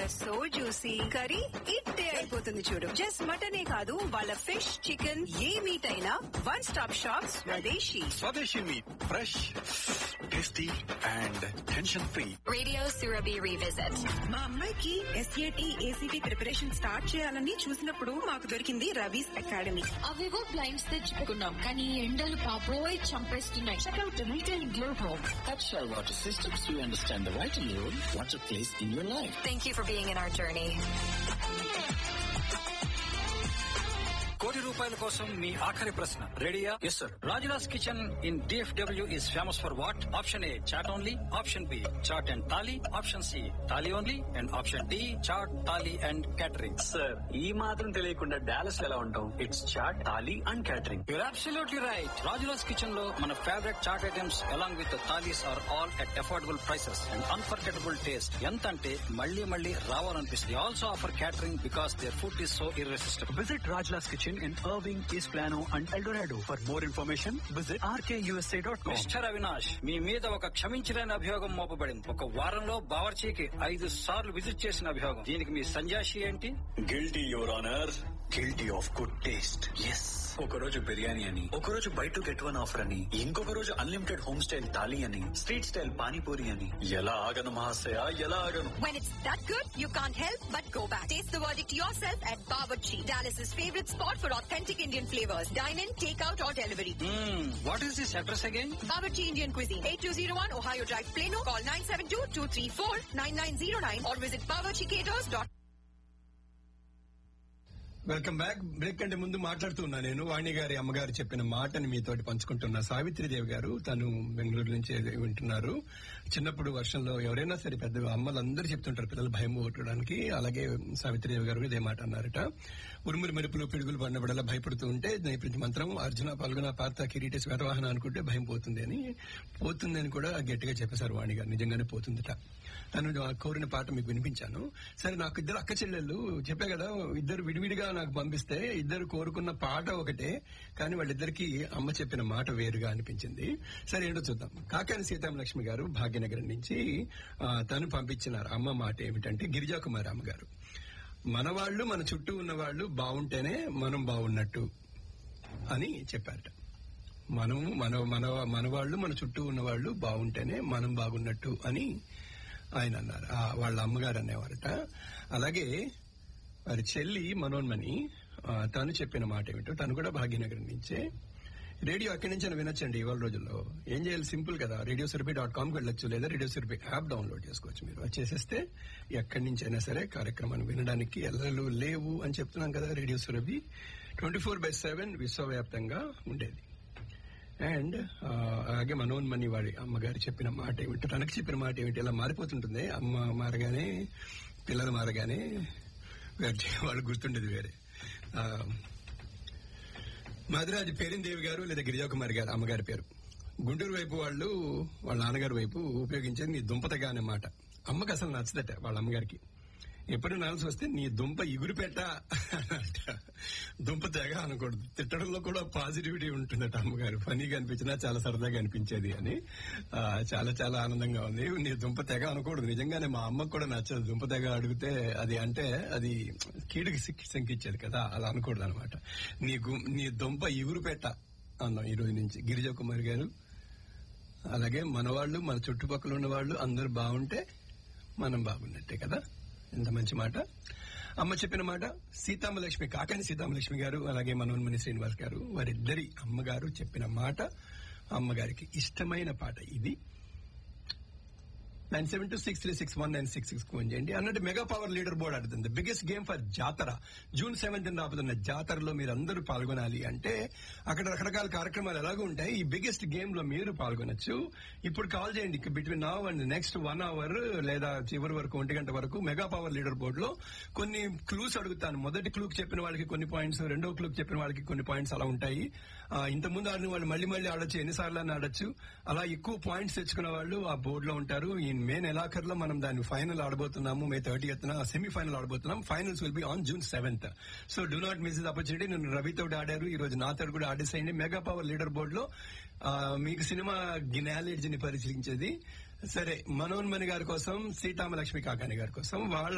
So juicy curry ఇట్టే అయిపోతుంది చూడు జస్ట్ మటనే కాదు వాళ్ళ ఫిష్ చికెన్ ఏ మీట్ అయినా one stop shop Swadeshi Swadeshi meat fresh tasty and tension free Radio Surabhi Revisit. మా అమ్మాయికి ఎస్ఏటి ఏసీటీ ప్రిపరేషన్ స్టార్ట్ చేయాలని చూసినప్పుడు మాకు దొరికింది రవీస్ అకాడమీ అవేవో బ్లైండ్స్ తెచ్చుకున్నాం కానీ ఈ ఎండలు పాపోయ్ చంపేస్తున్నాయి checkout retail global At Shellwater Systems, we understand the vital role water plays in your life. Thank you for being in our journey కోటి రూపాయల కోసం మీ ఆఖరి ప్రశ్న రెడీయా yes sir Rajla's kitchen in DFW is famous for what option A chaat only option B chaat and thali option C thali only and option D chaat thali and catering sir ఈ మాత్రం తెలియకుండా డాలస్ ఎలా ఉంటాం it's chaat thali and catering you're absolutely right Rajla's kitchen లో మన favourite chaat items along with thalis are all at affordable prices and unforgettable taste ఎంత అంటే మళ్ళీ మళ్ళీ రావాలనిపిస్తుంది also offer catering because their food is so irresistible Visit Rajla's Kitchen in Irving, East Plano, and El Dorado. For more information, visit rkusa.com. Mister Avinash మీ మీద ఒక క్షమించలేని అభియోగం మోపబడింది ఒక వారంలో బావర్చీకి ఐదు సార్లు విజిట్ చేసిన అభియోగం దీనికి మీ సంజాషి ఏంటి guilty your honour guilty of good taste yes ఒక రోజు బిర్యానీ అని ఒక రోజు buy two get one offer అని ఇంకొక రోజు అన్లిమిటెడ్ హోమ్ స్టైల్ థాలీ అని స్ట్రీట్ స్టైల్ పానీపూరి అని ఎలా ఆగను మహాశయ ఎలా ఆగను When it's that good, you can't help but go back. Taste the verdict yourself at Bawarchi, Dallas's favorite spot for authentic Indian flavors. Dine in, take out or delivery. What is this address again Bawarchi Indian Cuisine, 8201 Ohio Drive, Plano. Call 972-234-9909 or visit bawarchicaters.com. Welcome back break కంటే ముందు మాట్లాడుతున్నా నేను వాణి గారి అమ్మగారు చెప్పిన మాటని మీతోటి పంచుకుంటున్నా సావిత్రిదేవి గారు తను బెంగళూరు నుంచి వింటున్నారు చిన్నప్పుడు వర్షంలో ఎవరైనా సరే పెద్ద అమ్మలు అందరూ చెప్తుంటారు పిల్లలు భయం పోగొట్టడానికి అలాగే సావిత్రిదేవి గారు ఇదే మాట అన్నారట ఉరుమురు మెరుపులు పిడుగులు పడినప్పుడల్లా భయపడుతూ ఉంటే నైపుణ్య మంత్రం అర్జున పాల్గొన పార్త కిరీట శ్వేతవాహన అనుకుంటే భయం పోతుంది అని పోతుందని కూడా గట్టిగా చెప్పేశారు వాణి గారు నిజంగానే పోతుందట తను ఆ కోరిన పాట మీకు వినిపించాను సరే నాకు ఇద్దరు అక్క చెల్లెళ్ళు చెప్పా కదా ఇద్దరు విడివిడిగా నాకు పంపిస్తే ఇద్దరు కోరుకున్న పాట ఒకటే కానీ వాళ్ళిద్దరికి అమ్మ చెప్పిన మాట వేరుగా అనిపించింది సరే ఏంటో చూద్దాం కాకాని సీతామలక్ష్మి గారు భాగ్యనగరం నుంచి ఆ, తను పంపించినారు అమ్మ మాట ఏమిటంటే గిరిజాకుమారి అమ్మగారు మన వాళ్ళు మన చుట్టూ ఉన్న వాళ్ళు బాగుంటేనే మనం బాగున్నట్టు అని చెప్పారట మనం మన మన మన వాళ్ళు మన చుట్టూ ఉన్న వాళ్ళు బాగుంటేనే మనం బాగున్నట్టు అని ఆయన అన్నారు ఆ, వాళ్ళ అమ్మగారు అనేవారట అలాగే వారి చెల్లి మనోన్మని ఆ, తను చెప్పిన మాట ఏమిటో తను కూడా భాగ్యనగరం నుంచే రేడియో అక్కడి నుంచి వినొచ్చండి ఇవాళ రోజుల్లో ఏం చేయాలి సింపుల్ కదా రేడియో సురభి డాట్ కామ్కి వెళ్ళొచ్చు లేదా రేడియో సురభి యాప్ డౌన్లోడ్ చేసుకోవచ్చు మీరు అది చేసేస్తే ఎక్కడి నుంచి అయినా సరే కార్యక్రమాన్ని వినడానికి ఎల్లలు లేవు అని చెప్తున్నాం కదా radio Surabhi twenty four by seven విశ్వవ్యాప్తంగా ఉండేది అండ్ అలాగే మనోన్మణి వాడి అమ్మగారు చెప్పిన మాట ఏమిటి తనకు చెప్పిన మాట ఏమిటి ఇలా మారిపోతుంటుంది అమ్మ మారగానే పిల్లలు మారగానే వేరే వాళ్ళు గుర్తుండేది వేరే ఆ, మధురాజు పేరిందేవి గారు లేదా గిరిజాకుమారి గారు అమ్మగారి పేరు గుంటూరు వైపు వాళ్ళు వాళ్ళ నాన్నగారి వైపు ఉపయోగించేది నీ దుంపతగా అనే మాట అమ్మకి అసలు నచ్చదట వాళ్ళ అమ్మగారికి ఎప్పుడు నాల్సి వస్తే నీ దుంప ఇగురు పెట్ట అనంట. దుంప తెగ అనకూడదు తిట్టడంలో కూడా పాజిటివిటీ ఉంటుందట అమ్మగారు ఫనీగా అనిపించినా చాలా సరదాగా అనిపించేది అని ఆ, చాలా చాలా ఆనందంగా ఉంది నీ దుంప తెగ అనకూడదు నిజంగానే మా అమ్మకు కూడా నచ్చదు దుంప తెగ అడిగితే అది అంటే అది కీడుకి శంకించేది కదా అలా అనకూడదు అనమాట నీ గు- నీ దుంప ఇగురు పెట్ట అన్నాం ఈ రోజు నుంచి గిరిజా కుమార్ గారు అలాగే మన వాళ్ళు మన చుట్టుపక్కల ఉన్న వాళ్ళు అందరూ బాగుంటే మనం బాగున్నట్టే కదా ఎంత మంచి మాట అమ్మ చెప్పిన మాట సీతామలక్ష్మి కాకాని సీతామలక్ష్మి గారు అలాగే మనోన్మణి శ్రీనివాస్ గారు వారిద్దరి అమ్మగారు చెప్పిన మాట అమ్మగారికి ఇష్టమైన పాట ఇది nine seven two six three six one nine six six phone చేయండి అన్నట్టు మెగా పవర్ లీడర్ బోర్డ్ ఆడుతుంది biggest game for jatara June seventh రాబోతున్న జాతరలో మీరు అందరూ పాల్గొనాలి అంటే అక్కడ రకరకాల కార్యక్రమాలు ఎలాగో ఉంటాయి ఈ బిగ్గెస్ట్ గేమ్ లో మీరు పాల్గొనొచ్చు ఇప్పుడు కాల్ చేయండి between now and next one hour లేదా చివరి వరకు ఒంటి గంట వరకు మెగా పవర్ లీడర్ బోర్డ్ లో కొన్ని క్లూస్ అడుగుతాను మొదటి క్లూక్ చెప్పిన వాళ్ళకి కొన్ని పాయింట్స్ రెండో క్లూక్ చెప్పిన వాళ్ళకి కొన్ని పాయింట్స్ అలా ఉంటాయి ఆ, ఇంతకుముందు ఆడిన వాళ్ళు మళ్ళీ మళ్ళీ ఆడొచ్చు ఎన్నిసార్లు అని ఆడొచ్చు అలా ఎక్కువ పాయింట్స్ తెచ్చుకున్న వాళ్ళు ఆ బోర్డు లో ఉంటారు ఈ మే నెలాఖరులో మనం దాన్ని ఫైనల్ ఆడబోతున్నాము మే థర్టీ ఎత్తున సెమీ ఫైనల్ ఆడబోతున్నాం finals will be on June seventh so do not miss this opportunity నేను రవితో ఆడారు ఈ రోజు నాతో కూడా ఆడేసేయండి మెగా పవర్ లీడర్ బోర్డు లో ఆ, మీకు సినిమా నాలెడ్జ్ ని పరిశీలించేది సరే మనోన్మణి గారి కోసం సీతామలక్ష్మి కాకాని గారి కోసం వాళ్ళ